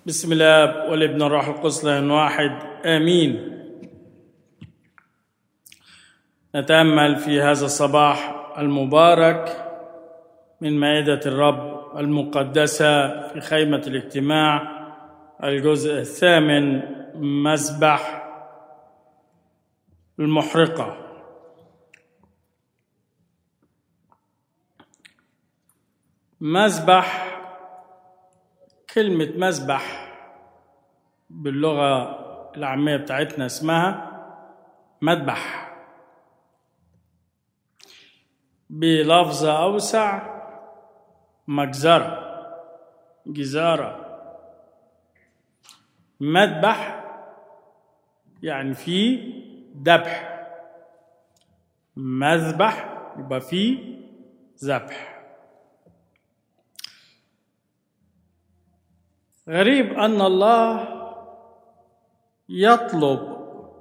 بسم الله والابن الروح القدس لان واحد امين نتامل في هذا الصباح المبارك من مائده الرب المقدسه في خيمه الاجتماع الجزء الثامن مسبح المحرقه مسبح كلمة مسبح باللغة العامية بتاعتنا اسمها مذبح بلفظة أوسع مجزرة جزارة مذبح يعني فيه ذبح مذبح يبقى فيه ذبح غريب ان الله يطلب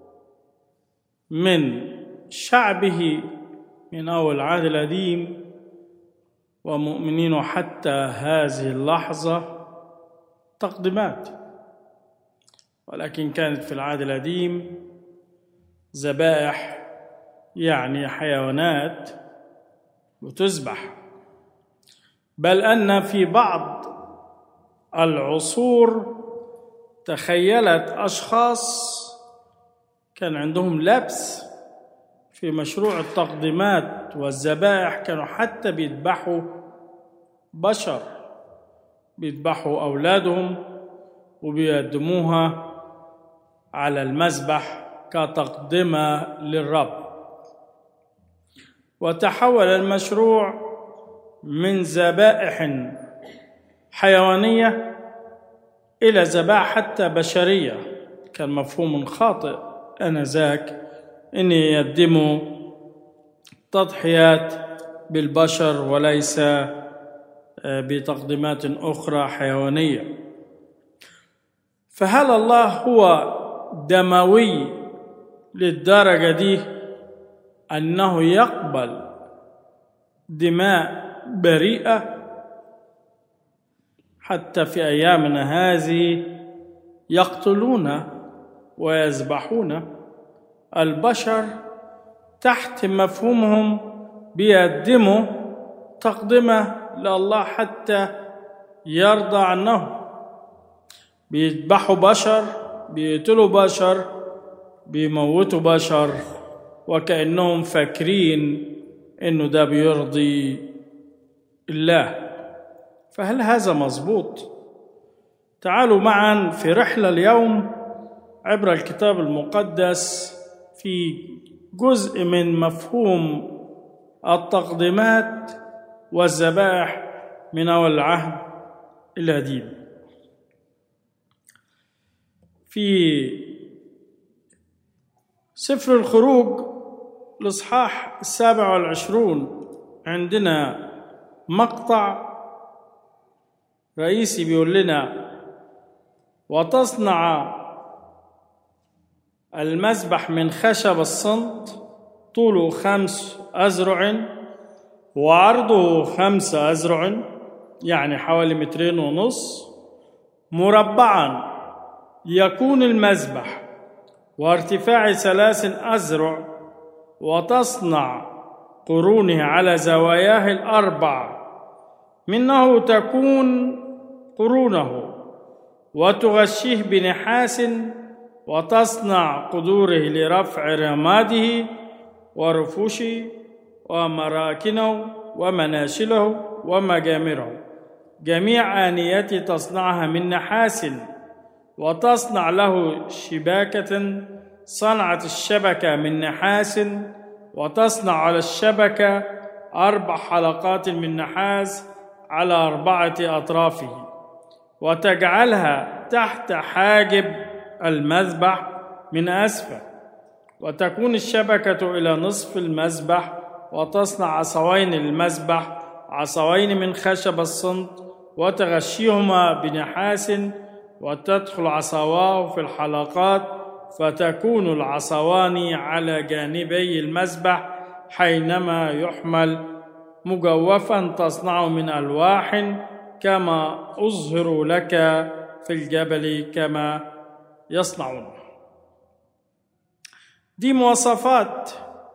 من شعبه من اول العهد القديم ومؤمنينه حتى هذه اللحظه تقديمات ولكن كانت في العهد القديم ذبائح يعني حيوانات وتذبح بل ان في بعض العصور تخيلت اشخاص كان عندهم لبس في مشروع التقديمات والذبائح كانوا حتى بيذبحوا بشر بيذبحوا اولادهم وبيقدموها على المذبح كتقدمه للرب وتحول المشروع من ذبائح حيوانية إلى ذبائح حتى بشرية كان مفهوم خاطئ آنذاك أن يقدموا تضحيات بالبشر وليس بتقديمات أخرى حيوانية فهل الله هو دموي للدرجة دي أنه يقبل دماء بريئة حتى في ايامنا هذه يقتلون ويذبحون البشر تحت مفهومهم بيقدموا تقدمه لله حتى يرضى عنه بيذبحوا بشر بيقتلوا بشر بيموتوا بشر وكانهم فاكرين انه ده بيرضي الله فهل هذا مظبوط تعالوا معا في رحله اليوم عبر الكتاب المقدس في جزء من مفهوم التقديمات والذبائح من اول العهد القديم في سفر الخروج الاصحاح السابع والعشرون عندنا مقطع رئيسي بيقول لنا وتصنع المذبح من خشب الصمت طوله خمس أذرع وعرضه خمس أذرع يعني حوالي مترين ونص مربعا يكون المذبح وارتفاع ثلاث أذرع وتصنع قرونه على زواياه الأربع منه تكون قرونه وتغشيه بنحاس وتصنع قدوره لرفع رماده ورفوشه ومراكنه ومناشله ومجامره جميع آنيته تصنعها من نحاس وتصنع له شباكة صنعت الشبكة من نحاس وتصنع على الشبكة أربع حلقات من نحاس على أربعة أطرافه وتجعلها تحت حاجب المذبح من أسفل وتكون الشبكة إلى نصف المذبح وتصنع عصوين المذبح عصوين من خشب الصمت وتغشيهما بنحاس وتدخل عصواه في الحلقات فتكون العصوان على جانبي المذبح حينما يحمل مجوفا تصنع من الواح كما اظهر لك في الجبل كما يصنعون دي مواصفات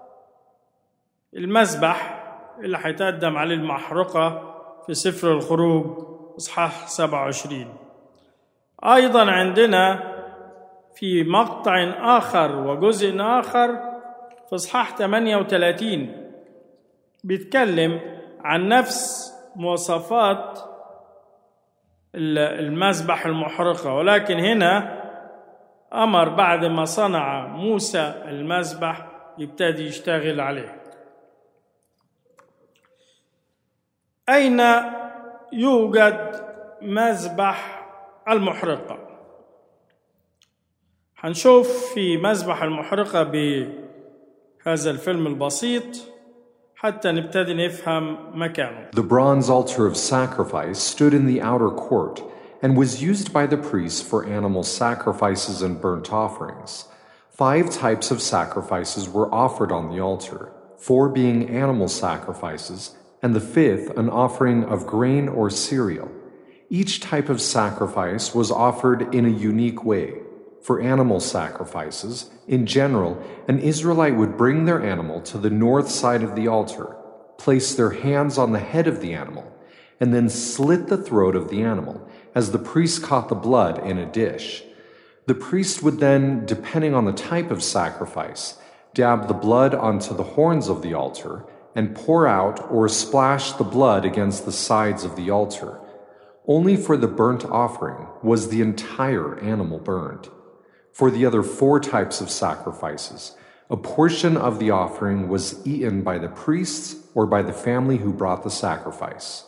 المذبح اللي هيتقدم عليه المحرقة في سفر الخروج إصحاح 27 أيضا عندنا في مقطع آخر وجزء آخر في إصحاح 38 بيتكلم عن نفس مواصفات المذبح المحرقة ولكن هنا أمر بعد ما صنع موسى المذبح يبتدي يشتغل عليه أين يوجد مذبح المحرقة هنشوف في مذبح المحرقة بهذا الفيلم البسيط حتى نبتدي نفهم مكانه The bronze altar of sacrifice stood in the outer court and was used by the priests for animal sacrifices and burnt offerings. Five types of sacrifices were offered on the altar, four being animal sacrifices, and the fifth an offering of grain or cereal. Each type of sacrifice was offered in a unique way. For animal sacrifices, in general, an Israelite would bring their animal to the north side of the altar, place their hands on the head of the animal, and then slit the throat of the animal, as the priest caught the blood in a dish. The priest would then, depending on the type of sacrifice, dab the blood onto the horns of the altar and pour out or splash the blood against the sides of the altar. Only for the burnt offering was the entire animal burned. For the other four types of sacrifices, a portion of the offering was eaten by the priests or by the family who brought the sacrifice.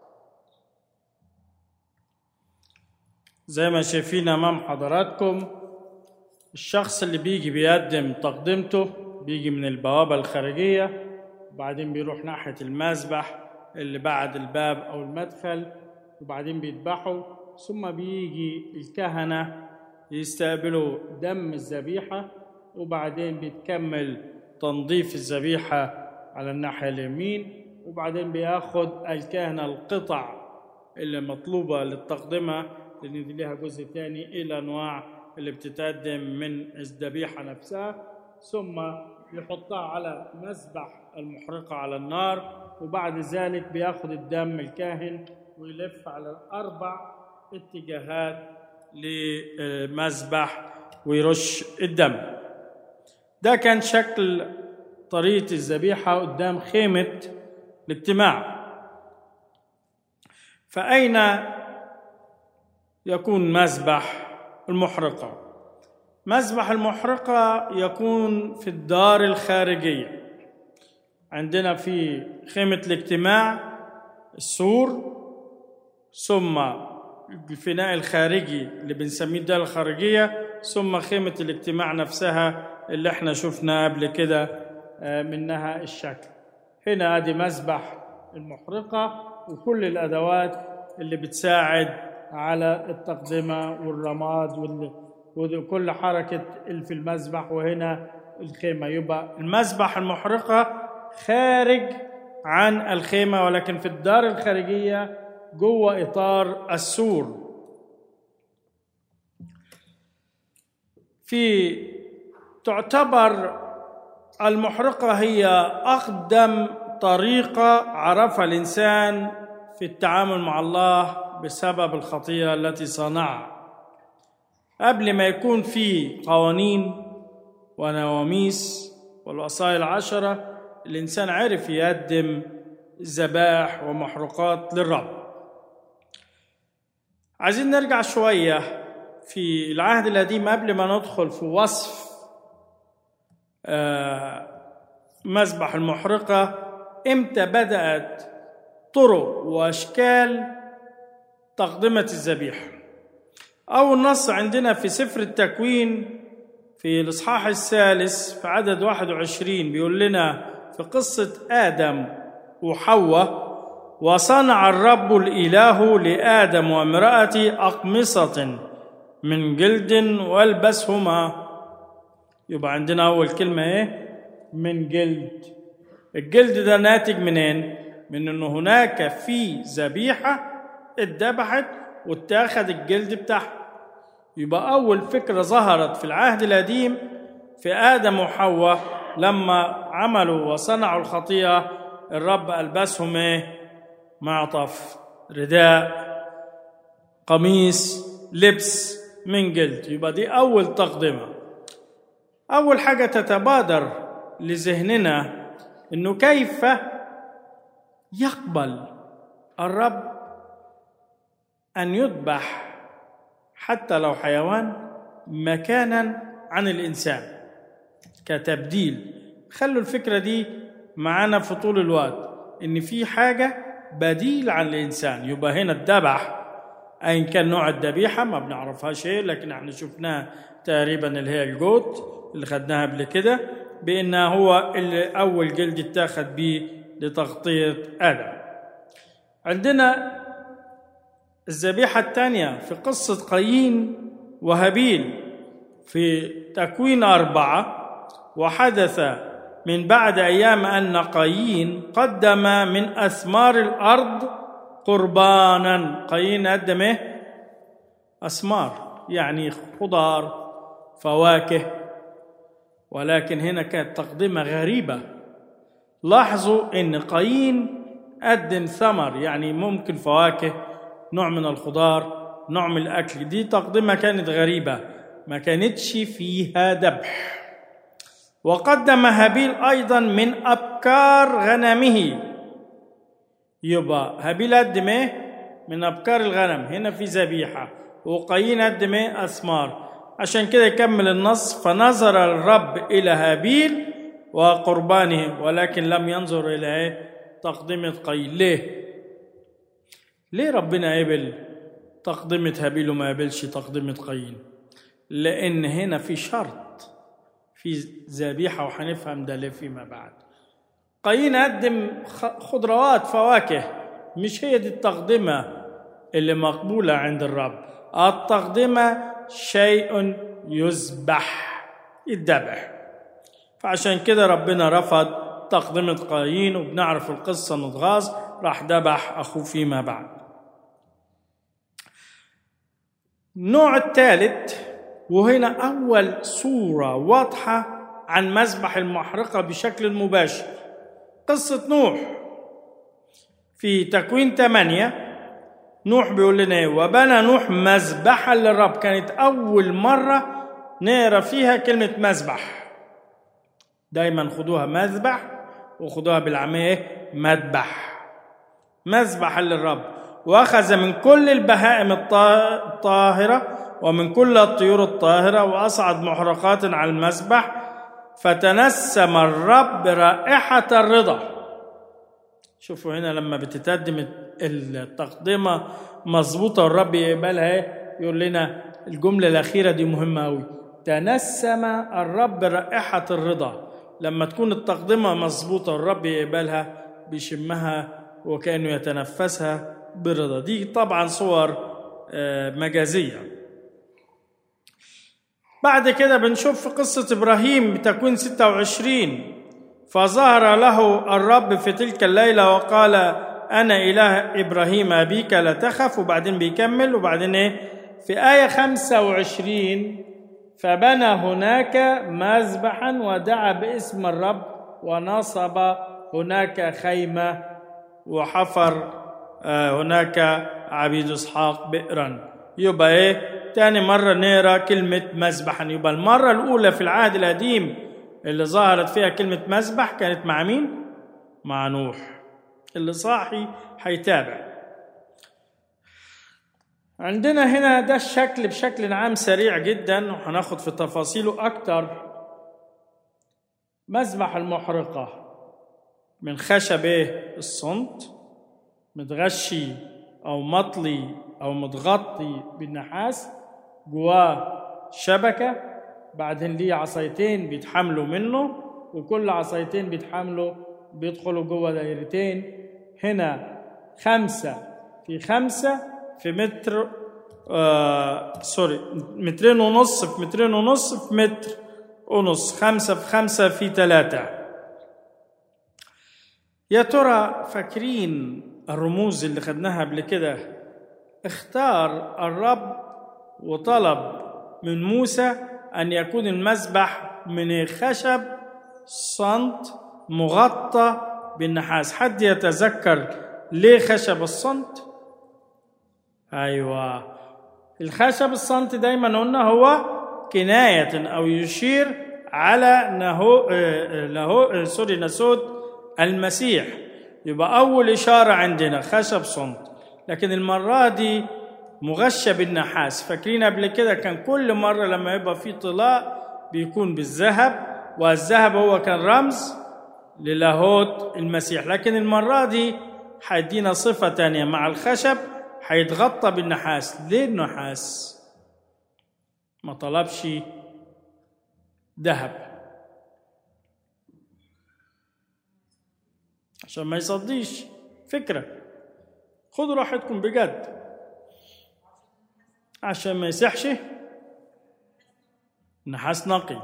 زي ما شايفين امام حضراتكم الشخص اللي بيجي بيقدم تقدمته بيجي من البوابه الخارجيه وبعدين بيروح ناحيه المذبح اللي بعد الباب او المدخل وبعدين بيذبحوا ثم بيجي الكهنه يستقبلوا دم الذبيحه وبعدين بيتكمل تنظيف الذبيحه على الناحيه اليمين وبعدين بياخد الكهنه القطع اللي مطلوبه للتقدمه لان دي ليها جزء تاني ايه الانواع اللي بتتقدم من الذبيحه نفسها ثم يحطها على مسبح المحرقه على النار وبعد ذلك بياخد الدم الكاهن ويلف على الاربع اتجاهات لمذبح ويرش الدم ده كان شكل طريقه الذبيحه قدام خيمه الاجتماع فاين يكون مذبح المحرقة مذبح المحرقة يكون في الدار الخارجية عندنا في خيمة الاجتماع السور ثم الفناء الخارجي اللي بنسميه الدار الخارجية ثم خيمة الاجتماع نفسها اللي احنا شفنا قبل كده منها الشكل هنا ادي مذبح المحرقة وكل الأدوات اللي بتساعد على التقدمة والرماد وكل حركة اللي في المذبح وهنا الخيمة يبقى المذبح المحرقة خارج عن الخيمة ولكن في الدار الخارجية جوه إطار السور في تعتبر المحرقة هي أقدم طريقة عرفها الإنسان في التعامل مع الله بسبب الخطيئة التي صنعها قبل ما يكون في قوانين ونواميس والوصايا العشرة الإنسان عرف يقدم ذبائح ومحروقات للرب عايزين نرجع شوية في العهد القديم قبل ما ندخل في وصف مذبح المحرقة امتى بدأت طرق وأشكال تقدمة الذبيحة أول نص عندنا في سفر التكوين في الإصحاح الثالث في عدد 21 بيقول لنا في قصة آدم وحواء وصنع الرب الإله لآدم وامرأته أقمصة من جلد والبسهما يبقى عندنا أول كلمة إيه؟ من جلد الجلد ده ناتج منين؟ من إن هناك في ذبيحة اتذبحت واتاخد الجلد بتاعها يبقى أول فكرة ظهرت في العهد القديم في آدم وحواء لما عملوا وصنعوا الخطيئة الرب ألبسهم إيه؟ معطف رداء قميص لبس من جلد يبقى دي أول تقدمة أول حاجة تتبادر لذهننا إنه كيف يقبل الرب أن يذبح حتى لو حيوان مكانا عن الإنسان كتبديل خلوا الفكرة دي معانا في طول الوقت إن في حاجة بديل عن الإنسان يبقى هنا الذبح أيا كان نوع الذبيحة ما بنعرفهاش إيه لكن احنا شفناها تقريبا اللي هي الجوت اللي خدناها قبل كده بأنها هو اللي أول جلد اتاخد بيه لتغطية آدم عندنا الذبيحة الثانية في قصة قايين وهابيل في تكوين أربعة وحدث من بعد أيام أن قايين قدم من أثمار الأرض قربانا قايين قدم إيه؟ أثمار يعني خضار فواكه ولكن هنا كانت تقدمة غريبة لاحظوا ان قايين قدم ثمر يعني ممكن فواكه نوع من الخضار نوع من الاكل دي تقدمه كانت غريبه ما كانتش فيها ذبح وقدم هابيل ايضا من ابكار غنمه يبقى هابيل قدم ايه من ابكار الغنم هنا في ذبيحه وقايين قدم ايه اثمار عشان كده يكمل النص فنظر الرب الى هابيل وقربانه ولكن لم ينظر الى ايه تقدمه قايين ليه ليه ربنا قبل تقدمه هابيل وما قبلش تقدمه قايين لان هنا في شرط في ذبيحه وهنفهم ده ليه فيما بعد قايين قدم خضروات فواكه مش هي دي التقدمه اللي مقبوله عند الرب التقدمه شيء يذبح الذبح فعشان كده ربنا رفض تقدمة قايين وبنعرف القصة نتغاظ راح ذبح أخوه فيما بعد النوع الثالث وهنا أول صورة واضحة عن مذبح المحرقة بشكل مباشر قصة نوح في تكوين ثمانية نوح بيقول لنا ايه وبنى نوح مذبحا للرب كانت اول مره نقرا فيها كلمه مذبح دايما خدوها مذبح وخدوها بالعاميه مذبح مذبحا للرب واخذ من كل البهائم الطاهره ومن كل الطيور الطاهره واصعد محرقات على المذبح فتنسم الرب رائحه الرضا شوفوا هنا لما بتتقدم التقدمة مظبوطة والرب يقبلها يقول لنا الجملة الأخيرة دي مهمة أوي تنسم الرب رائحة الرضا لما تكون التقدمة مظبوطة والرب يقبلها بيشمها وكأنه يتنفسها برضا دي طبعا صور مجازية بعد كده بنشوف في قصة إبراهيم بتكوين 26 فظهر له الرب في تلك الليلة وقال أنا إله إبراهيم أبيك لا تخف وبعدين بيكمل وبعدين إيه في آية 25 فبنى هناك مذبحا ودعا باسم الرب ونصب هناك خيمة وحفر هناك عبيد إسحاق بئرا يبقى إيه تاني مرة نقرا كلمة مذبحا يبقى المرة الأولى في العهد القديم اللي ظهرت فيها كلمة مذبح كانت مع مين؟ مع نوح اللي صاحي هيتابع عندنا هنا ده الشكل بشكل عام سريع جدا وهناخد في تفاصيله أكتر مذبح المحرقة من خشب الصمت متغشي أو مطلي أو متغطي بالنحاس جواه شبكة بعدين ليه عصايتين بيتحملوا منه وكل عصايتين بيتحملوا بيدخلوا جوه دايرتين هنا خمسة في خمسة في متر آه سوري مترين ونص في مترين ونص في متر ونص خمسة في خمسة في ثلاثة يا ترى فاكرين الرموز اللي خدناها قبل كده اختار الرب وطلب من موسى أن يكون المذبح من خشب صمت مغطى بالنحاس حد يتذكر ليه خشب الصمت أيوة الخشب الصمت دايما قلنا هو كناية أو يشير على نهو له سوري نسود المسيح يبقى أول إشارة عندنا خشب صمت لكن المرة دي مغشى بالنحاس فاكرين قبل كده كان كل مرة لما يبقى في طلاء بيكون بالذهب والذهب هو كان رمز للاهوت المسيح لكن المرة دي هيدينا صفة تانية مع الخشب هيتغطى بالنحاس ليه النحاس ما طلبش ذهب عشان ما يصديش فكرة خدوا راحتكم بجد عشان ما يسحش نحاس نقي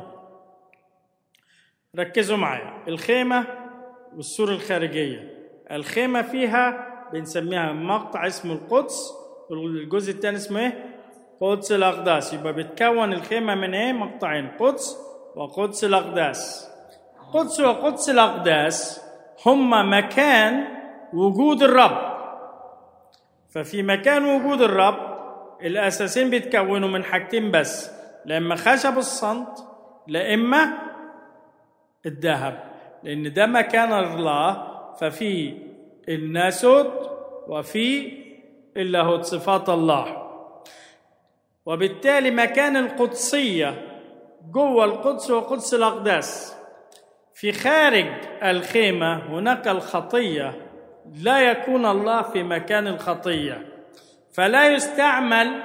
ركزوا معايا الخيمة والسور الخارجية الخيمة فيها بنسميها مقطع اسمه القدس والجزء الثاني اسمه ايه؟ قدس الأقداس يبقى بتكون الخيمة من ايه؟ مقطعين قدس وقدس الأقداس قدس وقدس الأقداس هما مكان وجود الرب ففي مكان وجود الرب الأساسين بيتكونوا من حاجتين بس لا إما خشب الصمت لا إما الذهب لأن ده مكان الله ففي الناسوت وفي اللاهوت صفات الله وبالتالي مكان القدسية جوه القدس وقدس الأقداس في خارج الخيمة هناك الخطية لا يكون الله في مكان الخطية فلا يستعمل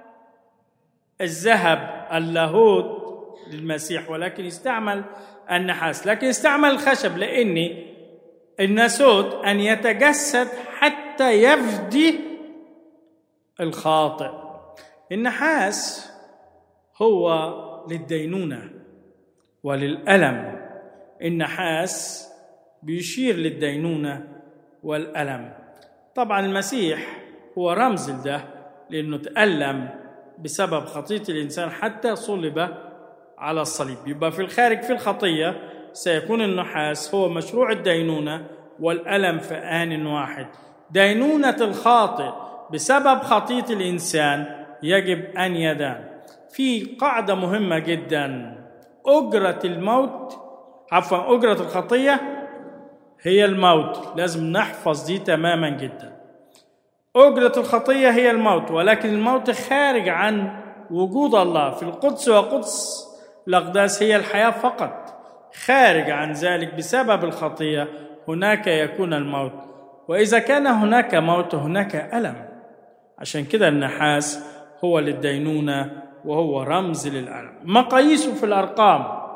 الذهب اللاهوت للمسيح ولكن يستعمل النحاس لكن يستعمل الخشب لأن الناسوت أن يتجسد حتى يفدي الخاطئ النحاس هو للدينونة وللألم النحاس بيشير للدينونة والألم طبعا المسيح هو رمز لده لأنه تألم بسبب خطية الإنسان حتى صلب على الصليب يبقى في الخارج في الخطية سيكون النحاس هو مشروع الدينونة والألم في آن واحد دينونة الخاطئ بسبب خطية الإنسان يجب أن يدان في قاعدة مهمة جدا أجرة الموت عفوا أجرة الخطية هي الموت لازم نحفظ دي تماما جدا أجرة الخطية هي الموت ولكن الموت خارج عن وجود الله في القدس وقدس الأقداس هي الحياة فقط خارج عن ذلك بسبب الخطية هناك يكون الموت وإذا كان هناك موت هناك ألم عشان كده النحاس هو للدينونة وهو رمز للألم مقاييسه في الأرقام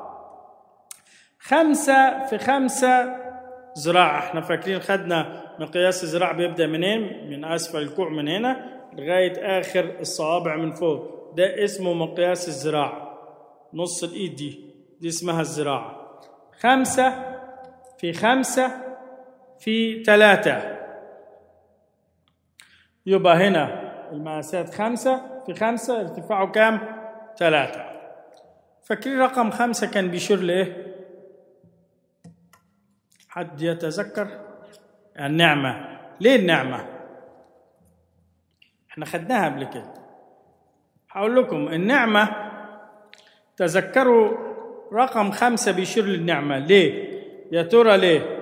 خمسة في خمسة زراعة احنا فاكرين خدنا مقياس الزراع بيبدأ منين من أسفل الكوع من هنا لغاية آخر الصوابع من فوق ده اسمه مقياس الزراعة نص الإيد دي دي اسمها الزراعة خمسة في خمسة في ثلاثة يبقى هنا المقاسات خمسة في خمسة ارتفاعه كام؟ ثلاثة فاكرين رقم خمسة كان بيشير لإيه؟ حد يتذكر؟ النعمة ليه النعمة؟ احنا خدناها قبل كده هقول لكم النعمة تذكروا رقم خمسة بيشير للنعمة ليه؟ يا ترى ليه؟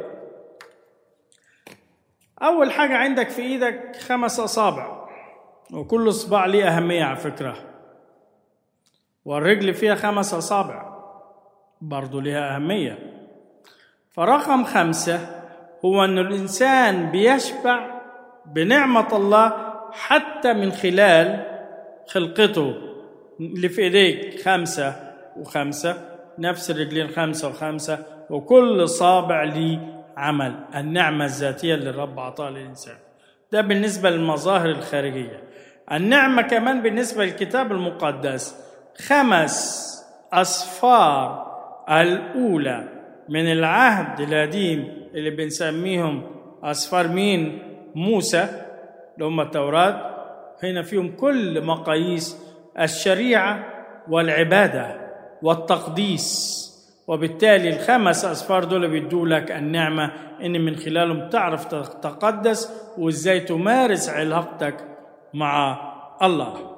أول حاجة عندك في إيدك خمس أصابع وكل صباع ليه أهمية على فكرة والرجل فيها خمس أصابع برضو لها أهمية فرقم خمسة هو أن الإنسان بيشبع بنعمة الله حتى من خلال خلقته اللي في إيديك خمسة وخمسة نفس الرجلين خمسة وخمسة وكل صابع ليه عمل النعمة الذاتية اللي الرب أعطاها للإنسان ده بالنسبة للمظاهر الخارجية النعمة كمان بالنسبة للكتاب المقدس خمس أصفار الأولى من العهد القديم اللي بنسميهم أصفار مين موسى اللي هم التوراة هنا فيهم كل مقاييس الشريعة والعبادة والتقديس وبالتالي الخمس أسفار دول بيدوا لك النعمة إن من خلالهم تعرف تتقدس وإزاي تمارس علاقتك مع الله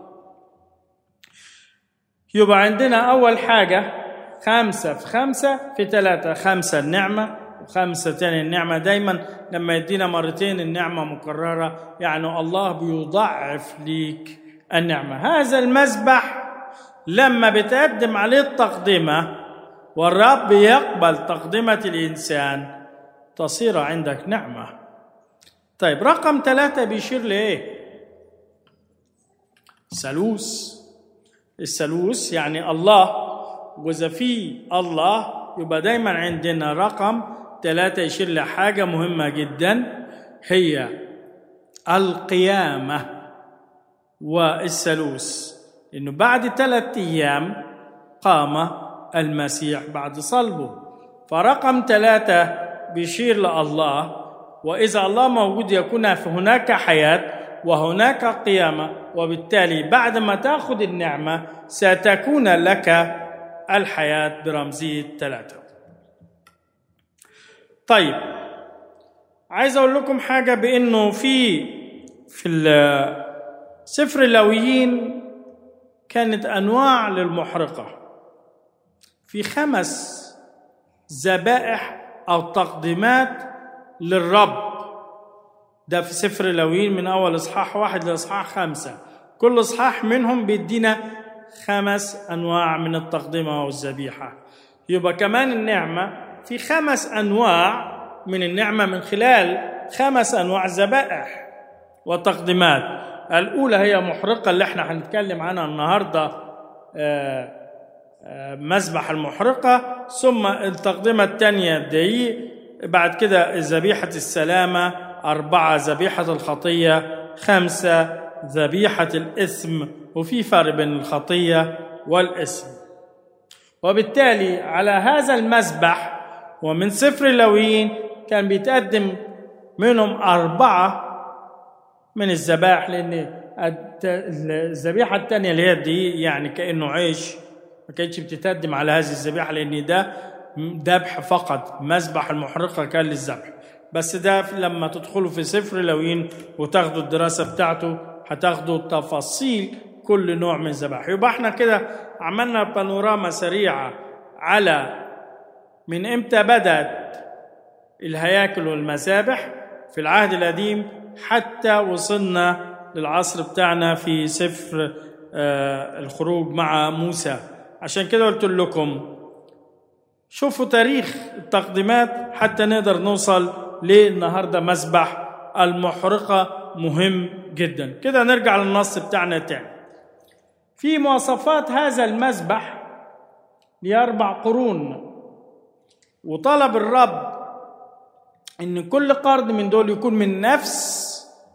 يبقى عندنا أول حاجة خمسة في خمسة في ثلاثة خمسة النعمة وخمسة تاني النعمة دايما لما يدينا مرتين النعمة مكررة يعني الله بيضعف ليك النعمة هذا المسبح لما بتقدم عليه التقدمة والرب يقبل تقدمة الإنسان تصير عندك نعمة طيب رقم ثلاثة بيشير لإيه؟ ثالوث الثالوث يعني الله وإذا في الله يبقى دايما عندنا رقم ثلاثة يشير لحاجة مهمة جدا هي القيامة والثالوث إنه بعد ثلاثة أيام قام المسيح بعد صلبه فرقم ثلاثة بيشير لله وإذا الله موجود يكون هناك حياة وهناك قيامة وبالتالي بعد ما تأخذ النعمة ستكون لك الحياة برمزية ثلاثة طيب عايز أقول لكم حاجة بأنه في في سفر اللويين كانت أنواع للمحرقة في خمس ذبائح أو تقديمات للرب ده في سفر لوين من أول إصحاح واحد لإصحاح خمسة كل إصحاح منهم بيدينا خمس أنواع من التقدمة والذبيحة يبقى كمان النعمة في خمس أنواع من النعمة من خلال خمس أنواع ذبائح وتقديمات الأولى هي محرقة اللي احنا هنتكلم عنها النهاردة مذبح المحرقة ثم التقدمة الثانية دي بعد كده ذبيحة السلامة أربعة ذبيحة الخطية خمسة ذبيحة الإثم وفي فرق بين الخطية والإثم وبالتالي على هذا المذبح ومن سفر اللويين كان بيتقدم منهم أربعة من الذبائح لأن الذبيحة الثانية اللي هي دي يعني كأنه عيش ما كانتش بتتقدم على هذه الذبيحة لأن ده ذبح فقط مذبح المحرقة كان للذبح بس ده لما تدخلوا في سفر لوين وتاخدوا الدراسة بتاعته هتاخدوا تفاصيل كل نوع من الذبائح يبقى احنا كده عملنا بانوراما سريعة على من امتى بدأت الهياكل والمذابح في العهد القديم حتى وصلنا للعصر بتاعنا في سفر آه الخروج مع موسى عشان كده قلت لكم شوفوا تاريخ التقديمات حتى نقدر نوصل للنهارده مسبح المحرقة مهم جدا كده نرجع للنص بتاعنا تاني في مواصفات هذا المذبح لأربع قرون وطلب الرب ان كل قرن من دول يكون من نفس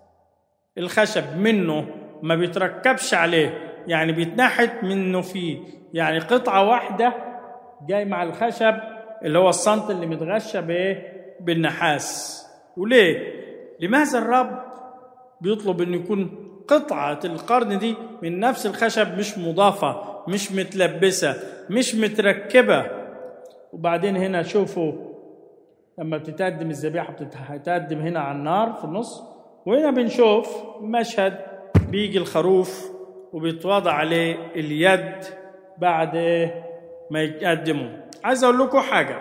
الخشب منه ما بيتركبش عليه يعني بيتنحت منه فيه يعني قطعة واحدة جاي مع الخشب اللي هو الصنط اللي متغشى بايه بالنحاس وليه لماذا الرب بيطلب انه يكون قطعة القرن دي من نفس الخشب مش مضافة مش متلبسة مش متركبة وبعدين هنا شوفوا لما بتتقدم الذبيحة بتتقدم هنا على النار في النص وهنا بنشوف مشهد بيجي الخروف وبيتوضع عليه اليد بعد ايه ما يقدموا عايز اقول لكم حاجه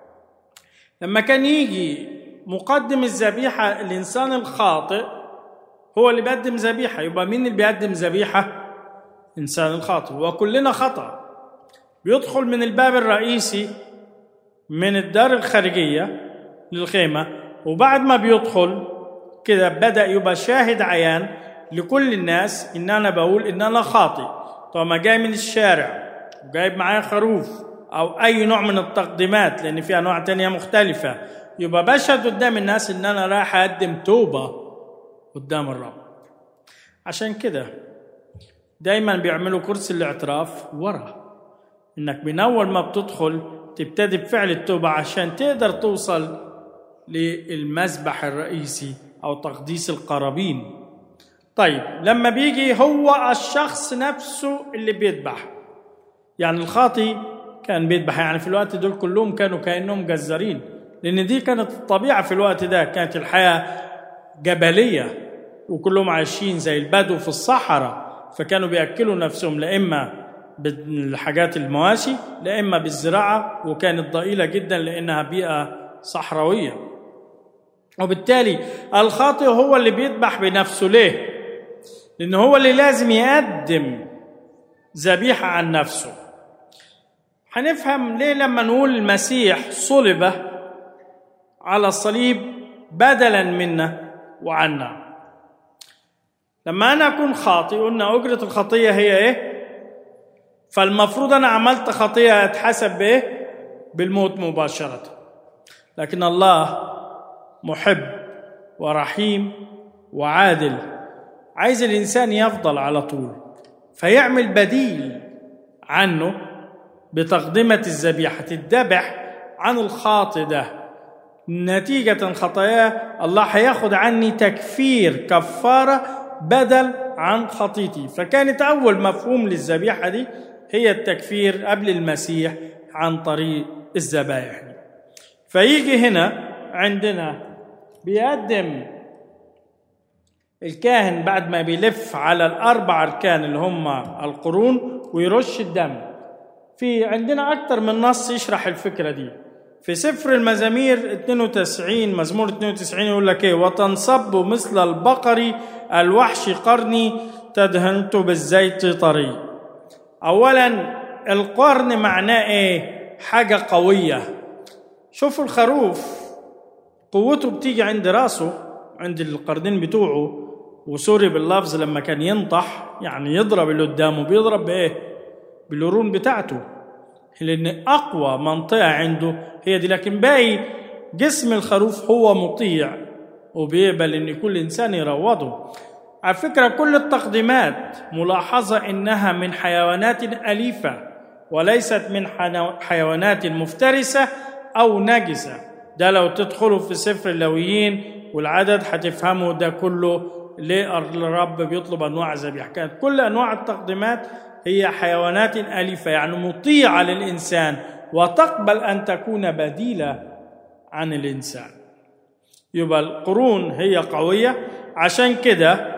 لما كان يجي مقدم الذبيحه الانسان الخاطئ هو اللي بيقدم ذبيحه يبقى مين اللي بيقدم ذبيحه انسان الخاطئ وكلنا خطا بيدخل من الباب الرئيسي من الدار الخارجيه للخيمه وبعد ما بيدخل كده بدا يبقى شاهد عيان لكل الناس ان انا بقول ان انا خاطئ طالما جاي من الشارع وجايب معايا خروف او اي نوع من التقديمات لان في انواع تانية مختلفة يبقى بشهد قدام الناس ان انا رايح اقدم توبة قدام الرب عشان كده دايما بيعملوا كرسي الاعتراف ورا انك من اول ما بتدخل تبتدي بفعل التوبة عشان تقدر توصل للمذبح الرئيسي او تقديس القرابين طيب لما بيجي هو الشخص نفسه اللي بيذبح يعني الخاطي كان بيذبح يعني في الوقت دول كلهم كانوا كانهم جزارين لان دي كانت الطبيعه في الوقت ده كانت الحياه جبليه وكلهم عايشين زي البدو في الصحراء فكانوا بياكلوا نفسهم لا اما بالحاجات المواشي لا اما بالزراعه وكانت ضئيله جدا لانها بيئه صحراويه وبالتالي الخاطئ هو اللي بيذبح بنفسه ليه لان هو اللي لازم يقدم ذبيحه عن نفسه هنفهم ليه لما نقول المسيح صلب على الصليب بدلا منا وعنا لما انا اكون خاطئ قلنا اجره الخطيه هي ايه فالمفروض انا عملت خطيه اتحسب بايه بالموت مباشره لكن الله محب ورحيم وعادل عايز الانسان يفضل على طول فيعمل بديل عنه بتقدمه الذبيحه الذبح عن الخاطئ ده نتيجة خطاياه الله هياخد عني تكفير كفارة بدل عن خطيتي فكانت أول مفهوم للذبيحة دي هي التكفير قبل المسيح عن طريق الذبائح دي فيجي هنا عندنا بيقدم الكاهن بعد ما بيلف على الأربع أركان اللي هم القرون ويرش الدم في عندنا أكتر من نص يشرح الفكرة دي في سفر المزامير 92 مزمور 92 يقول لك ايه وتنصب مثل البقر الوحش قرني تدهنت بالزيت طري اولا القرن معناه ايه حاجه قويه شوفوا الخروف قوته بتيجي عند راسه عند القرنين بتوعه وسوري باللفظ لما كان ينطح يعني يضرب اللي قدامه بيضرب بايه بالقرون بتاعته لان اقوى منطقه عنده هي دي لكن باقي جسم الخروف هو مطيع وبيقبل ان كل انسان يروضه على فكره كل التقديمات ملاحظه انها من حيوانات اليفه وليست من حيوانات مفترسه او نجسه ده لو تدخلوا في سفر اللويين والعدد هتفهموا ده كله ليه الرب بيطلب انواع ذبيحه كانت كل انواع التقديمات هي حيوانات أليفة يعني مطيعة للإنسان وتقبل أن تكون بديلة عن الإنسان يبقى القرون هي قوية عشان كده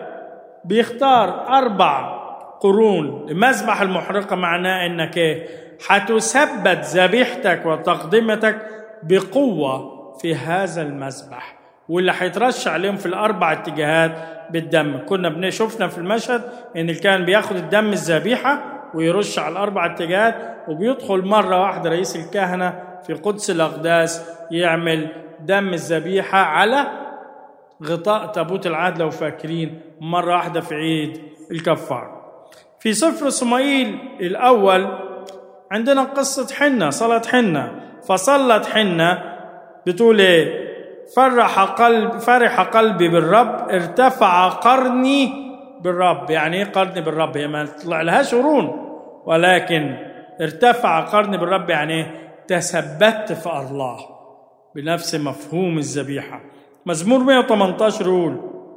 بيختار أربع قرون لمذبح المحرقة معناه إنك إيه هتثبت ذبيحتك وتقدمتك بقوة في هذا المذبح واللي هيترش عليهم في الأربع اتجاهات بالدم كنا بنشوفنا في المشهد ان كان بياخد الدم الذبيحه ويرش على الاربع اتجاهات وبيدخل مره واحده رئيس الكهنه في قدس الاقداس يعمل دم الذبيحه على غطاء تابوت العهد لو فاكرين مره واحده في عيد الكفار في سفر صموئيل الاول عندنا قصه حنه صلاه حنه فصلت حنه بتقول ايه فرح قلب فرح قلبي بالرب ارتفع قرني بالرب يعني ايه قرني بالرب هي ما طلع لهاش قرون ولكن ارتفع قرني بالرب يعني ايه تثبت في الله بنفس مفهوم الذبيحه مزمور 118 يقول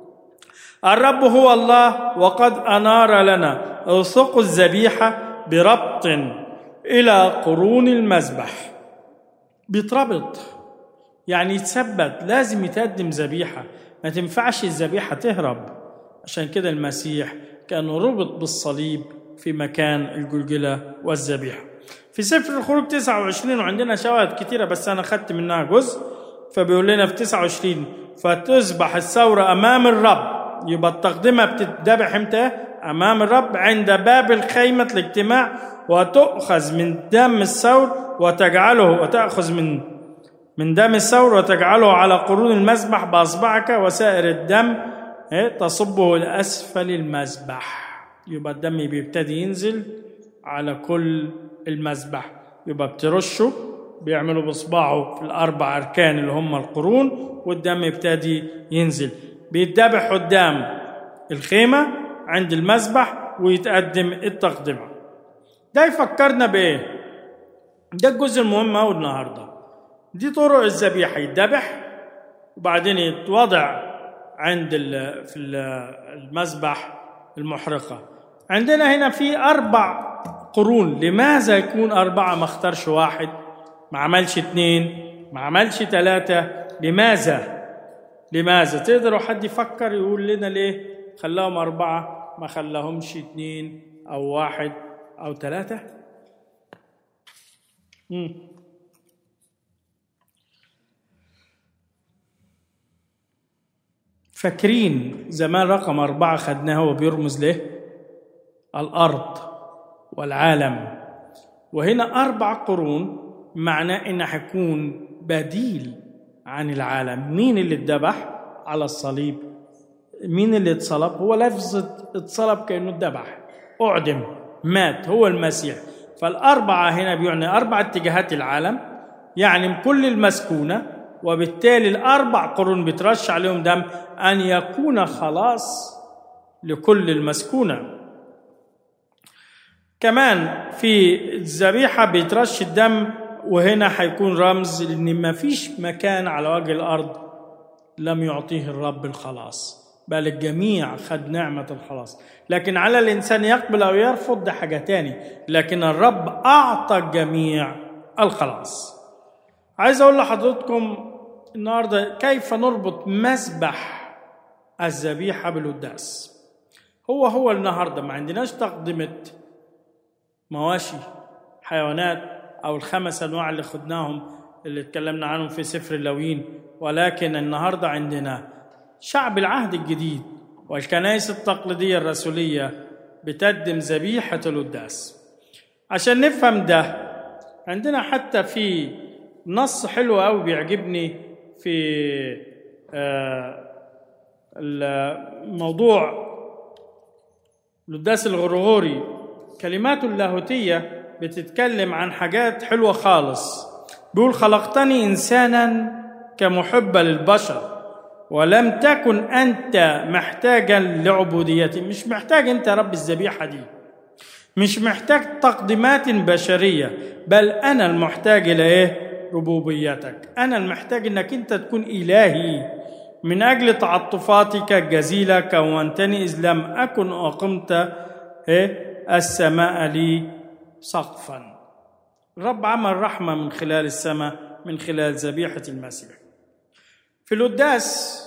الرب هو الله وقد انار لنا الصقوا الذبيحه بربط الى قرون المذبح بيتربط يعني يتثبت لازم يتقدم ذبيحة ما تنفعش الذبيحة تهرب عشان كده المسيح كان ربط بالصليب في مكان الجلجلة والذبيحة في سفر الخروج 29 وعندنا شواهد كتيرة بس أنا خدت منها جزء فبيقول لنا في 29 فتذبح الثورة أمام الرب يبقى التقدمة بتتذبح امتى؟ أمام الرب عند باب الخيمة الاجتماع وتؤخذ من دم الثور وتجعله وتأخذ من من دم الثور وتجعله على قرون المذبح بأصبعك وسائر الدم تصبه لأسفل المذبح يبقى الدم بيبتدي ينزل على كل المذبح يبقى بترشه بيعملوا بصباعه في الأربع أركان اللي هم القرون والدم يبتدي ينزل بيتذبح قدام الخيمة عند المذبح ويتقدم التقدمة ده يفكرنا بإيه؟ ده الجزء المهم أوي النهارده دي طرق الذبيحة يتذبح وبعدين يتوضع عند ال- في ال- المذبح المحرقة عندنا هنا في أربع قرون لماذا يكون أربعة ما اختارش واحد ما عملش اتنين ما عملش ثلاثة لماذا لماذا تقدروا حد يفكر يقول لنا ليه خلاهم أربعة ما خلاهمش اتنين أو واحد أو ثلاثة مم. فاكرين زمان رقم أربعة خدناه هو بيرمز ليه الأرض والعالم وهنا أربع قرون معناه إنه هيكون بديل عن العالم مين اللي اتذبح على الصليب مين اللي اتصلب هو لفظة اتصلب كأنه اتذبح أعدم مات هو المسيح فالأربعة هنا بيعني أربع اتجاهات العالم يعني كل المسكونة وبالتالي الأربع قرون بترش عليهم دم أن يكون خلاص لكل المسكونه كمان في الذبيحه بيترش الدم وهنا هيكون رمز لان ما فيش مكان على وجه الارض لم يعطيه الرب الخلاص بل الجميع خد نعمة الخلاص لكن على الإنسان يقبل أو يرفض ده حاجة تاني لكن الرب أعطى الجميع الخلاص عايز أقول لحضرتكم النهاردة كيف نربط مسبح الذبيحة بالقداس هو هو النهاردة ما عندناش تقدمة مواشي حيوانات او الخمس انواع اللي خدناهم اللي اتكلمنا عنهم في سفر اللوين ولكن النهارده عندنا شعب العهد الجديد والكنائس التقليديه الرسوليه بتقدم ذبيحه القداس عشان نفهم ده عندنا حتى في نص حلو قوي بيعجبني في آه، الموضوع القداس الغرغوري كلماته اللاهوتية بتتكلم عن حاجات حلوة خالص بيقول خلقتني إنسانا كمحبة للبشر ولم تكن أنت محتاجا لعبوديتي مش محتاج أنت يا رب الذبيحة دي مش محتاج تقديمات بشرية بل أنا المحتاج إلى إيه؟ ربوبيتك أنا المحتاج أنك أنت تكون إلهي من أجل تعطفاتك الجزيلة كونتني إذ لم أكن أقمت إيه؟ السماء لي سقفا الرب عمل رحمة من خلال السماء من خلال ذبيحة المسيح في القداس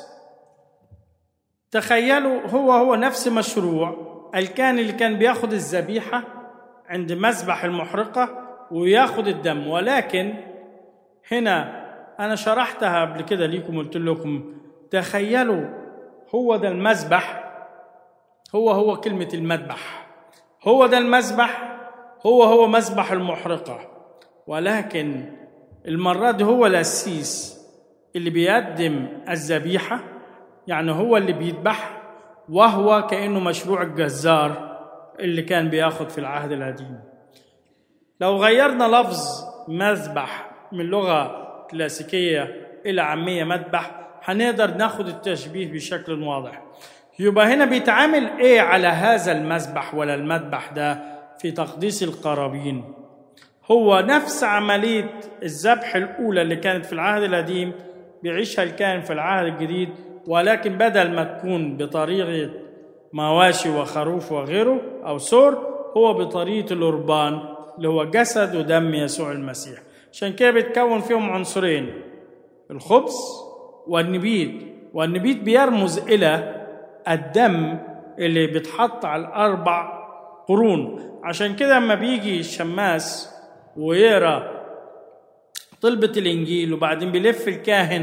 تخيلوا هو هو نفس مشروع الكاهن اللي كان بياخد الذبيحة عند مذبح المحرقة وياخد الدم ولكن هنا أنا شرحتها قبل كده ليكم قلت لكم تخيلوا هو ده المذبح هو هو كلمة المذبح هو ده المذبح هو هو مذبح المحرقة ولكن المرة دي هو القسيس اللي بيقدم الذبيحة يعني هو اللي بيذبح وهو كأنه مشروع الجزار اللي كان بياخد في العهد القديم لو غيرنا لفظ مذبح من لغة كلاسيكية إلى عامية مذبح هنقدر ناخد التشبيه بشكل واضح يبقى هنا بيتعامل ايه على هذا المذبح ولا المذبح ده في تقديس القرابين هو نفس عملية الذبح الأولى اللي كانت في العهد القديم بيعيشها الكاهن في العهد الجديد ولكن بدل ما تكون بطريقة مواشي وخروف وغيره أو سور هو بطريقة القربان اللي هو جسد ودم يسوع المسيح عشان كده بيتكون فيهم عنصرين الخبز والنبيذ والنبيذ بيرمز إلى الدم اللي بيتحط على الأربع قرون عشان كده لما بيجي الشماس ويقرا طلبة الإنجيل وبعدين بيلف الكاهن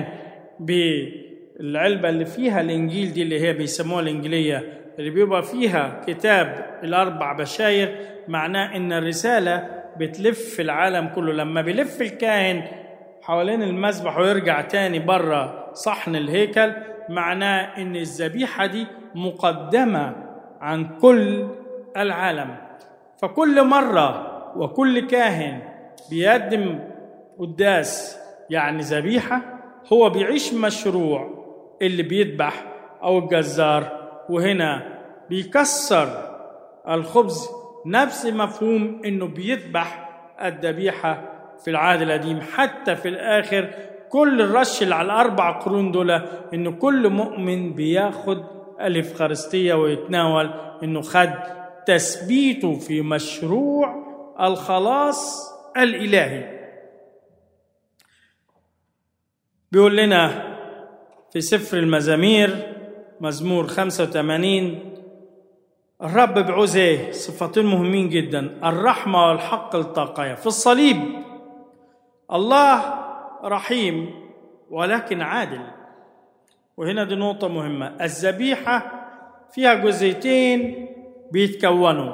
بالعلبة اللي فيها الإنجيل دي اللي هي بيسموها الإنجيلية اللي بيبقى فيها كتاب الأربع بشاير معناه إن الرسالة بتلف في العالم كله لما بيلف الكاهن حوالين المذبح ويرجع تاني بره صحن الهيكل معناه ان الذبيحه دي مقدمه عن كل العالم فكل مره وكل كاهن بيقدم قداس يعني ذبيحه هو بيعيش مشروع اللي بيذبح او الجزار وهنا بيكسر الخبز نفس مفهوم انه بيذبح الذبيحه في العهد القديم حتى في الاخر كل الرش اللي على الاربع قرون دول ان كل مؤمن بياخد الافخارستيه ويتناول انه خد تثبيته في مشروع الخلاص الالهي بيقول لنا في سفر المزامير مزمور 85 الرب بعوز ايه صفتين مهمين جدا الرحمه والحق التقيا في الصليب الله رحيم ولكن عادل وهنا دي نقطة مهمة الذبيحة فيها جزئيتين بيتكونوا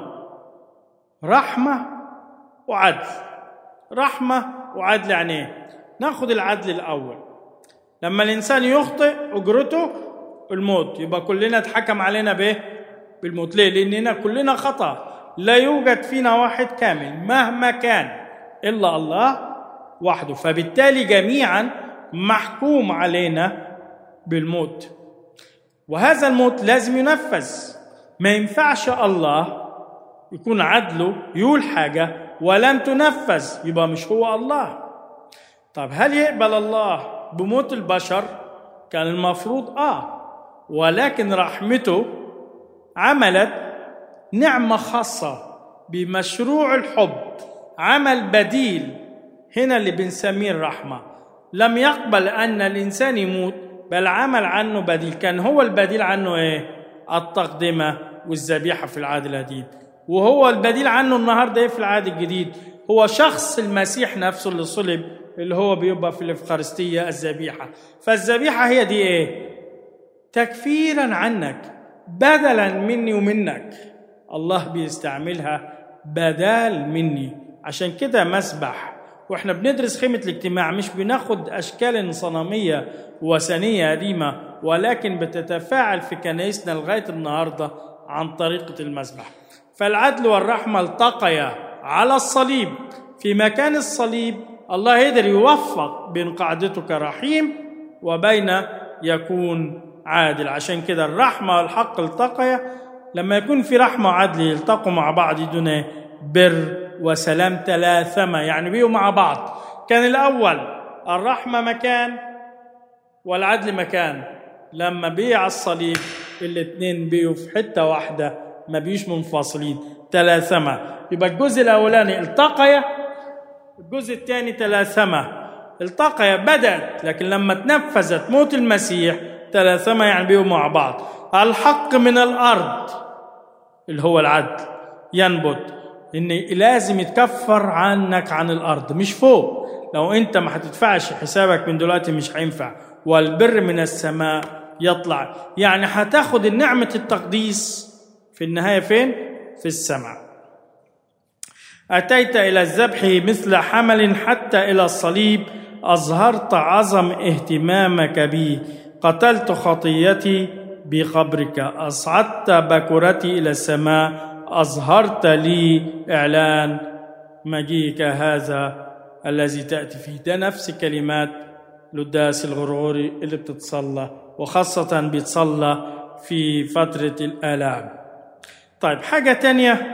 رحمة وعدل رحمة وعدل يعني ايه؟ ناخد العدل الأول لما الإنسان يخطئ أجرته الموت يبقى كلنا اتحكم علينا بإيه؟ بالموت ليه؟ لأننا كلنا خطأ لا يوجد فينا واحد كامل مهما كان إلا الله وحده فبالتالي جميعا محكوم علينا بالموت وهذا الموت لازم ينفذ ما ينفعش الله يكون عدله يقول حاجة ولم تنفذ يبقى مش هو الله طب هل يقبل الله بموت البشر كان المفروض آه ولكن رحمته عملت نعمة خاصة بمشروع الحب عمل بديل هنا اللي بنسميه الرحمة لم يقبل أن الإنسان يموت بل عمل عنه بديل كان هو البديل عنه إيه التقدمة والذبيحة في العهد القديم وهو البديل عنه النهاردة إيه في العهد الجديد هو شخص المسيح نفسه اللي صلب اللي هو بيبقى في الإفخارستية الذبيحة فالذبيحة هي دي إيه تكفيرا عنك بدلا مني ومنك الله بيستعملها بدال مني عشان كده مسبح واحنا بندرس خيمة الاجتماع مش بناخد أشكال صنمية وثنية قديمة ولكن بتتفاعل في كنائسنا لغاية النهاردة عن طريقة المسبح فالعدل والرحمة التقيا على الصليب في مكان الصليب الله يقدر يوفق بين قاعدته كرحيم وبين يكون عادل عشان كده الرحمة والحق التقيا لما يكون في رحمة وعدل يلتقوا مع بعض يدون بر وسلام تلاثمة يعني بيوا مع بعض كان الأول الرحمة مكان والعدل مكان لما بيع الصليب الاثنين بيوا في حتة واحدة ما بيش منفصلين تلاثمة يبقى الجزء الأولاني التقيا الجزء الثاني تلاثمة التقيا بدأت لكن لما تنفذت موت المسيح تلاثمة يعني بيوا مع بعض الحق من الأرض اللي هو العدل ينبت ان لازم يتكفر عنك عن الارض مش فوق لو انت ما هتدفعش حسابك من دلوقتي مش هينفع والبر من السماء يطلع يعني هتاخد نعمة التقديس في النهاية فين؟ في السماء أتيت إلى الذبح مثل حمل حتى إلى الصليب أظهرت عظم اهتمامك بي قتلت خطيتي بقبرك أصعدت بكرتي إلى السماء أظهرت لي إعلان مجيئك هذا الذي تأتي فيه ده نفس كلمات لداس الغرغوري اللي بتتصلى وخاصة بيتصلى في فترة الآلام طيب حاجة تانية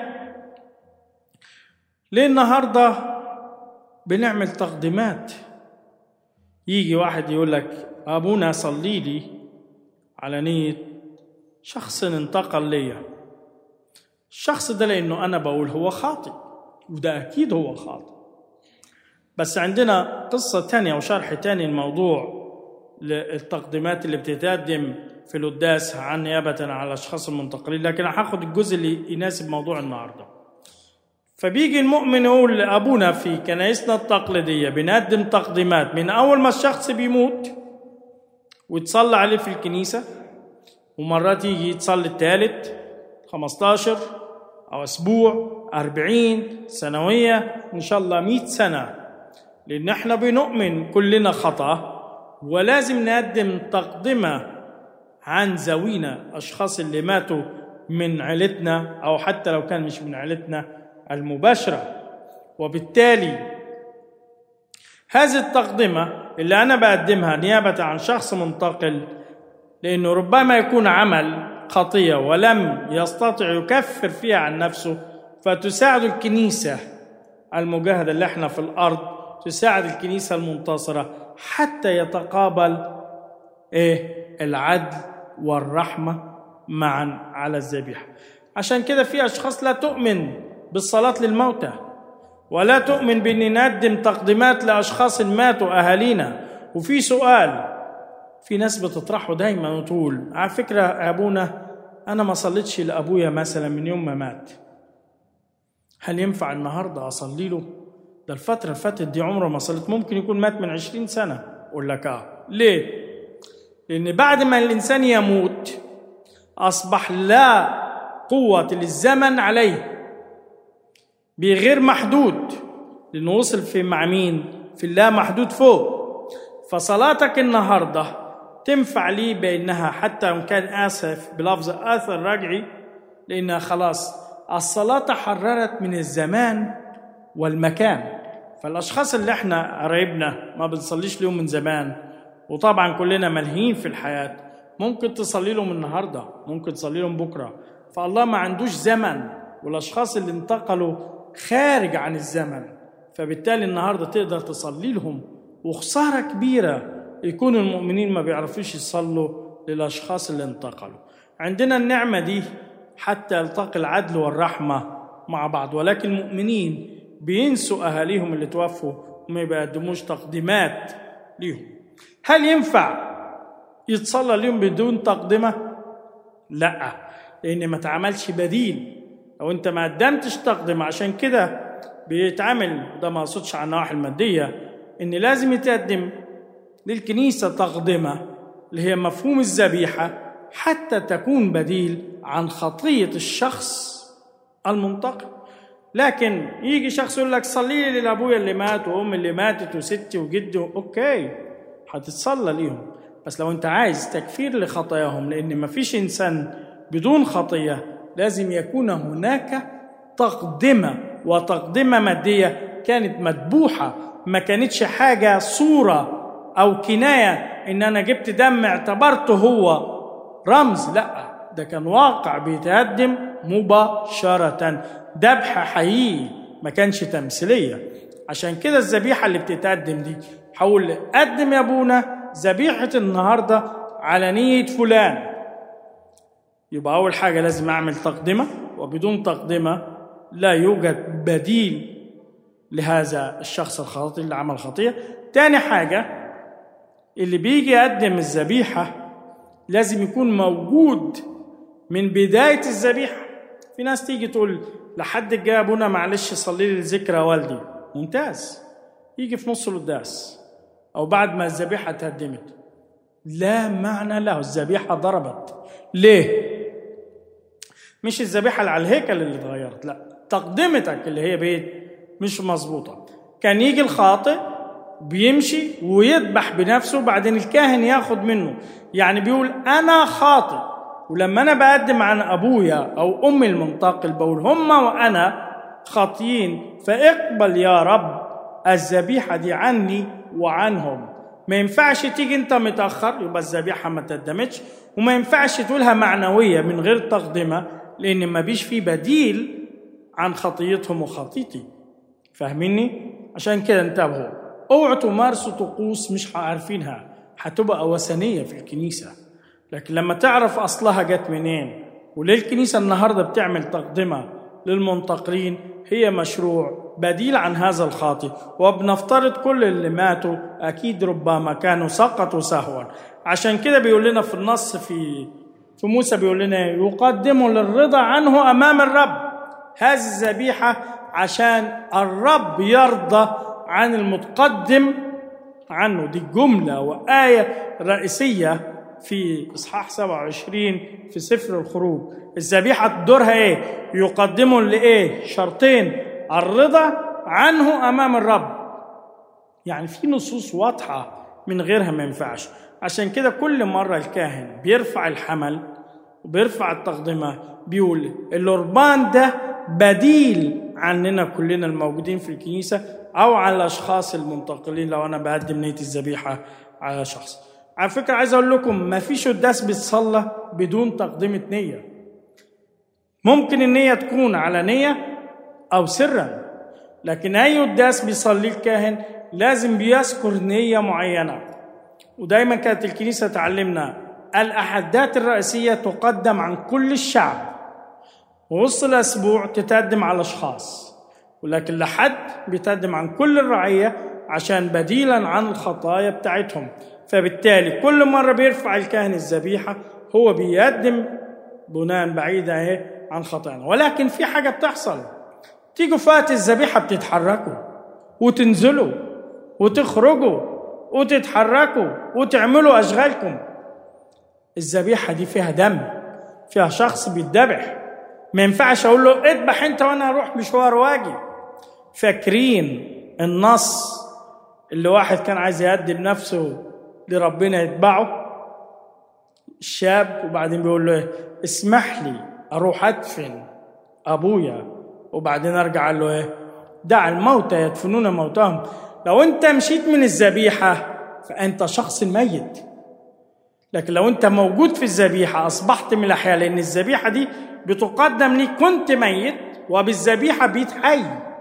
ليه النهاردة بنعمل تقديمات يجي واحد يقول لك أبونا صلي لي على نية شخص انتقل ليا الشخص ده لانه انا بقول هو خاطئ وده اكيد هو خاطئ بس عندنا قصة تانية وشرح تاني الموضوع للتقديمات اللي بتتقدم في القداس عن نيابة على الأشخاص المنتقلين لكن هاخد الجزء اللي يناسب موضوع النهاردة فبيجي المؤمن يقول لأبونا في كنائسنا التقليدية بنقدم تقديمات من أول ما الشخص بيموت وتصلى عليه في الكنيسة ومرات يجي يتصلي الثالث 15 أو أسبوع 40 سنوية إن شاء الله 100 سنة لأن احنا بنؤمن كلنا خطأ ولازم نقدم تقدمة عن ذوينا أشخاص اللي ماتوا من عيلتنا أو حتى لو كان مش من عيلتنا المباشرة وبالتالي هذه التقدمة اللي أنا بقدمها نيابة عن شخص منتقل لأنه ربما يكون عمل خطية ولم يستطع يكفر فيها عن نفسه فتساعد الكنيسة المجاهدة اللي احنا في الأرض تساعد الكنيسة المنتصرة حتى يتقابل ايه العدل والرحمه معا على الذبيحه عشان كده في اشخاص لا تؤمن بالصلاه للموتى ولا تؤمن بان نقدم تقديمات لاشخاص ماتوا اهالينا وفي سؤال في ناس بتطرحه دايما وتقول على فكره يا ابونا انا ما صليتش لابويا مثلا من يوم ما مات هل ينفع النهارده اصلي له ده الفتره اللي فاتت دي عمره ما صليت ممكن يكون مات من عشرين سنه اقول لك اه ليه لان بعد ما الانسان يموت اصبح لا قوه للزمن عليه بغير محدود لانه وصل في مع مين في الله محدود فوق فصلاتك النهارده تنفع لي بانها حتى ان كان اسف بلفظ اثر رجعي لانها خلاص الصلاه تحررت من الزمان والمكان فالاشخاص اللي احنا قرايبنا ما بنصليش لهم من زمان وطبعا كلنا ملهيين في الحياه ممكن تصلي لهم النهارده ممكن تصلي لهم بكره فالله ما عندوش زمن والاشخاص اللي انتقلوا خارج عن الزمن فبالتالي النهارده تقدر تصلي لهم وخساره كبيره يكون المؤمنين ما بيعرفوش يصلوا للاشخاص اللي انتقلوا عندنا النعمه دي حتى يلتقي العدل والرحمه مع بعض ولكن المؤمنين بينسوا اهاليهم اللي توفوا وما بيقدموش تقديمات ليهم هل ينفع يتصلى ليهم بدون تقدمه لا لان ما تعملش بديل لو انت ما قدمتش تقدمه عشان كده بيتعمل ده ما اقصدش على النواحي الماديه ان لازم يتقدم للكنيسه تقدمه اللي هي مفهوم الذبيحه حتى تكون بديل عن خطيه الشخص المنتقل لكن يجي شخص يقول لك صلي لي لابويا اللي مات وامي اللي ماتت وستي وجدي اوكي هتتصلى ليهم بس لو انت عايز تكفير لخطاياهم لان ما فيش انسان بدون خطيه لازم يكون هناك تقدمه وتقدمه ماديه كانت مذبوحه ما كانتش حاجه صوره او كنايه ان انا جبت دم اعتبرته هو رمز لا ده كان واقع بيتقدم مباشره ذبح حقيقي ما كانش تمثيليه عشان كده الذبيحه اللي بتتقدم دي حول قدم يا ابونا ذبيحه النهارده على نيه فلان يبقى اول حاجه لازم اعمل تقدمه وبدون تقدمه لا يوجد بديل لهذا الشخص الخاطئ اللي عمل خطيه تاني حاجه اللي بيجي يقدم الذبيحه لازم يكون موجود من بدايه الذبيحه في ناس تيجي تقول لحد الجاي ابونا معلش صلي لي لذكرى والدي ممتاز يجي في نص القداس او بعد ما الذبيحه اتقدمت لا معنى له الذبيحه ضربت ليه مش الذبيحه اللي على الهيكل اللي اتغيرت لا تقدمتك اللي هي بيت مش مظبوطه كان يجي الخاطئ بيمشي ويذبح بنفسه بعدين الكاهن ياخد منه يعني بيقول انا خاطئ ولما انا بقدم عن ابويا او امي المنتقل بقول هما وانا خاطيين فاقبل يا رب الذبيحه دي عني وعنهم ما ينفعش تيجي انت متاخر يبقى الذبيحه ما تقدمتش وما ينفعش تقولها معنويه من غير تقدمه لان ما بيش في بديل عن خطيتهم وخطيتي فاهميني عشان كده انتبهوا اوعوا تمارسوا طقوس مش عارفينها هتبقى وثنيه في الكنيسه لكن لما تعرف اصلها جت منين وليه الكنيسه النهارده بتعمل تقدمه للمنتقلين هي مشروع بديل عن هذا الخاطئ وبنفترض كل اللي ماتوا اكيد ربما كانوا سقطوا سهوا عشان كده بيقول لنا في النص في في موسى بيقول لنا يقدموا للرضا عنه امام الرب هذه الذبيحه عشان الرب يرضى عن المتقدم عنه دي جمله وايه رئيسيه في اصحاح 27 في سفر الخروج الذبيحه دورها ايه يقدموا لايه شرطين الرضا عنه امام الرب يعني في نصوص واضحه من غيرها ما ينفعش عشان كده كل مره الكاهن بيرفع الحمل وبيرفع التقدمه بيقول القربان ده بديل عننا كلنا الموجودين في الكنيسه او على الاشخاص المنتقلين لو انا بقدم نيه الذبيحه على شخص على فكرة عايز أقول لكم ما فيش قداس بيتصلى بدون تقدمة نية ممكن النية تكون علنية أو سرا لكن أي قداس بيصلي الكاهن لازم بيذكر نية معينة ودايما كانت الكنيسة تعلمنا الأحداث الرئيسية تقدم عن كل الشعب ووسط الأسبوع تتقدم على أشخاص ولكن لحد بيتقدم عن كل الرعية عشان بديلا عن الخطايا بتاعتهم فبالتالي كل مرة بيرفع الكاهن الذبيحة هو بيقدم بناء بعيد اهي عن خطايانا ولكن في حاجة بتحصل تيجوا فات الذبيحة بتتحركوا وتنزلوا وتخرجوا وتتحركوا وتعملوا أشغالكم الذبيحة دي فيها دم فيها شخص بيتذبح ما ينفعش أقول له اذبح أنت وأنا أروح مشوار واجي فاكرين النص اللي واحد كان عايز يقدم نفسه لربنا يتبعه الشاب وبعدين بيقول له ايه اسمح لي اروح ادفن ابويا وبعدين ارجع قال له ايه دع الموتى يدفنون موتاهم لو انت مشيت من الذبيحه فانت شخص ميت لكن لو انت موجود في الذبيحه اصبحت من الاحياء لان الذبيحه دي بتقدم لي كنت ميت وبالذبيحه بيت حي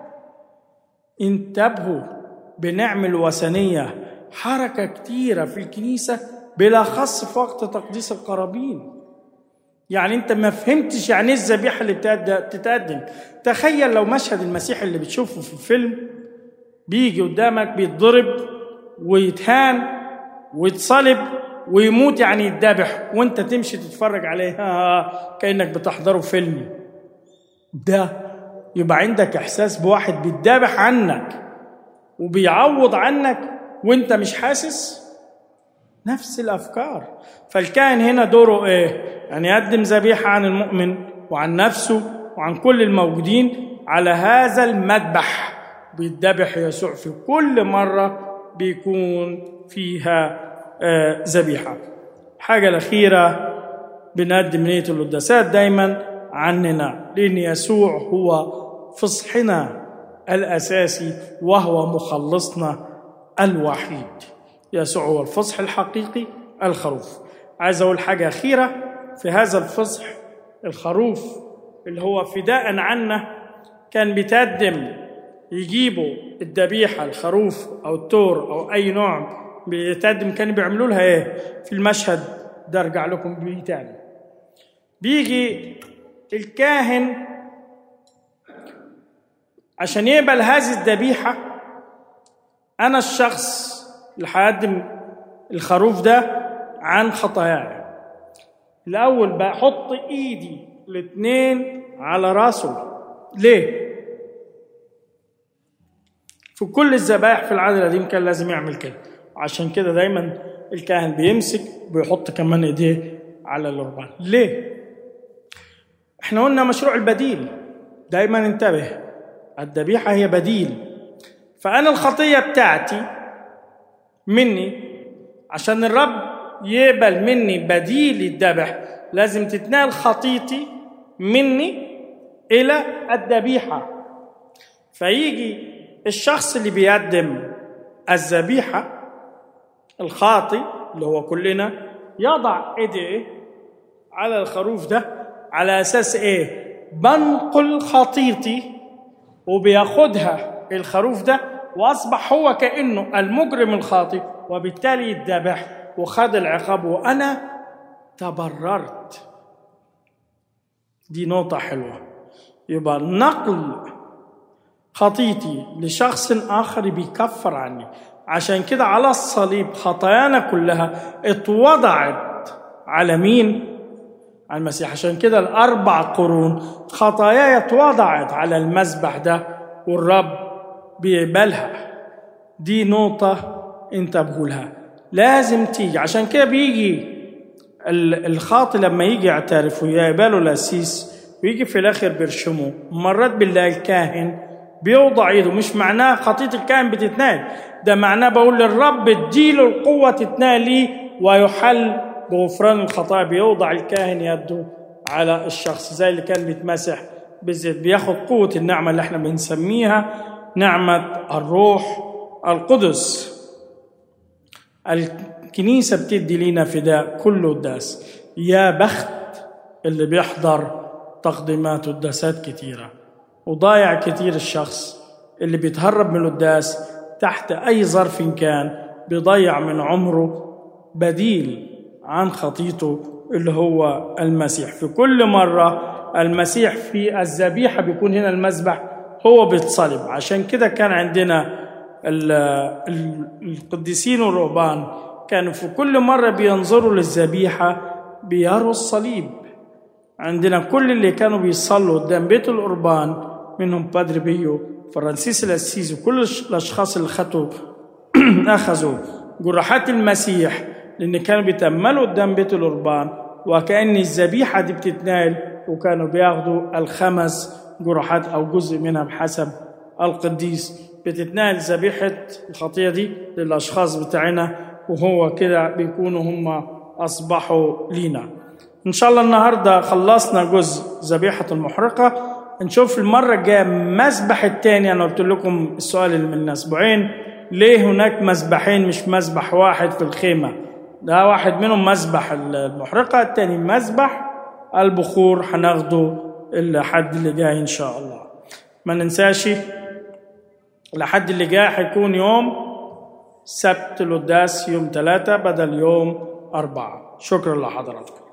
انتبهوا بنعمل وثنيه حركه كتيره في الكنيسه بالاخص في وقت تقديس القرابين يعني انت ما فهمتش يعني ايه الذبيحه اللي بتتقدم تخيل لو مشهد المسيح اللي بتشوفه في الفيلم بيجي قدامك بيتضرب ويتهان ويتصلب ويموت يعني يتذبح وانت تمشي تتفرج عليه ها كانك بتحضره فيلم ده يبقى عندك احساس بواحد بيتذبح عنك وبيعوض عنك وانت مش حاسس نفس الافكار فالكاهن هنا دوره ايه يعني يقدم ذبيحه عن المؤمن وعن نفسه وعن كل الموجودين على هذا المذبح بيتذبح يسوع في كل مره بيكون فيها ذبيحه آه حاجه الاخيره بنقدم نيه القداسات دايما عننا لان يسوع هو فصحنا الاساسي وهو مخلصنا الوحيد يسوع هو الفصح الحقيقي الخروف عايز اقول حاجه اخيره في هذا الفصح الخروف اللي هو فداء عنا كان بيتقدم يجيبوا الذبيحه الخروف او التور او اي نوع بيتقدم كانوا بيعملوا لها ايه في المشهد ده ارجع لكم بيه تاني بيجي الكاهن عشان يقبل هذه الذبيحه انا الشخص اللي هقدم الخروف ده عن خطاياي الاول بحط ايدي الاثنين على راسه ليه في كل الذبائح في العهد القديم كان لازم يعمل كده عشان كده دايما الكاهن بيمسك ويحط كمان ايديه على القربان ليه احنا قلنا مشروع البديل دايما انتبه الذبيحه هي بديل فانا الخطيه بتاعتي مني عشان الرب يقبل مني بديل الذبح لازم تتنقل خطيتي مني الى الذبيحه فيجي الشخص اللي بيقدم الذبيحه الخاطي اللي هو كلنا يضع ايديه على الخروف ده على اساس ايه بنقل خطيتي وبياخدها الخروف ده واصبح هو كانه المجرم الخاطئ وبالتالي يتذبح وخد العقاب وانا تبررت دي نقطة حلوة يبقى نقل خطيتي لشخص آخر بيكفر عني عشان كده على الصليب خطايانا كلها اتوضعت على مين؟ على المسيح عشان كده الأربع قرون خطاياي اتوضعت على المذبح ده والرب بيقبلها دي نقطة انت بقولها لازم تيجي عشان كده بيجي الخاطي لما يجي يعترف ويقبله الأسيس ويجي في الآخر بيرشمه مرات بالله الكاهن بيوضع ايده مش معناه خطية الكاهن بتتنال ده معناه بقول للرب اديله القوة تتنال ليه ويحل بغفران الخطايا بيوضع الكاهن يده على الشخص زي اللي كان بيتمسح بالزيت بياخد قوة النعمة اللي احنا بنسميها نعمة الروح القدس الكنيسة بتدي لينا فداء كله قداس يا بخت اللي بيحضر تقديمات قداسات كتيرة وضايع كتير الشخص اللي بيتهرب من القداس تحت أي ظرف كان بيضيع من عمره بديل عن خطيته اللي هو المسيح في كل مرة المسيح في الذبيحة بيكون هنا المذبح هو بيتصلب عشان كده كان عندنا ال- ال- القديسين والرهبان كانوا في كل مرة بينظروا للذبيحة بيروا الصليب عندنا كل اللي كانوا بيصلوا قدام بيت القربان منهم بادري بيو فرانسيس الاسيسي وكل الش- الاشخاص اللي خدوا اخذوا جراحات المسيح لان كانوا بيتاملوا قدام بيت القربان وكان الذبيحه دي بتتنال وكانوا بياخدوا الخمس جراحات او جزء منها بحسب القديس بتتنال ذبيحه الخطيه دي للاشخاص بتاعنا وهو كده بيكونوا هم اصبحوا لينا ان شاء الله النهارده خلصنا جزء ذبيحه المحرقه نشوف المره الجايه المذبح الثاني انا قلت لكم السؤال اللي من اسبوعين ليه هناك مذبحين مش مذبح واحد في الخيمه ده واحد منهم مذبح المحرقه الثاني مذبح البخور هناخده الحد اللي جاي ان شاء الله ما ننساش الحد اللي جاي هيكون يوم سبت القداس يوم ثلاثة بدل يوم أربعة شكرا لحضراتكم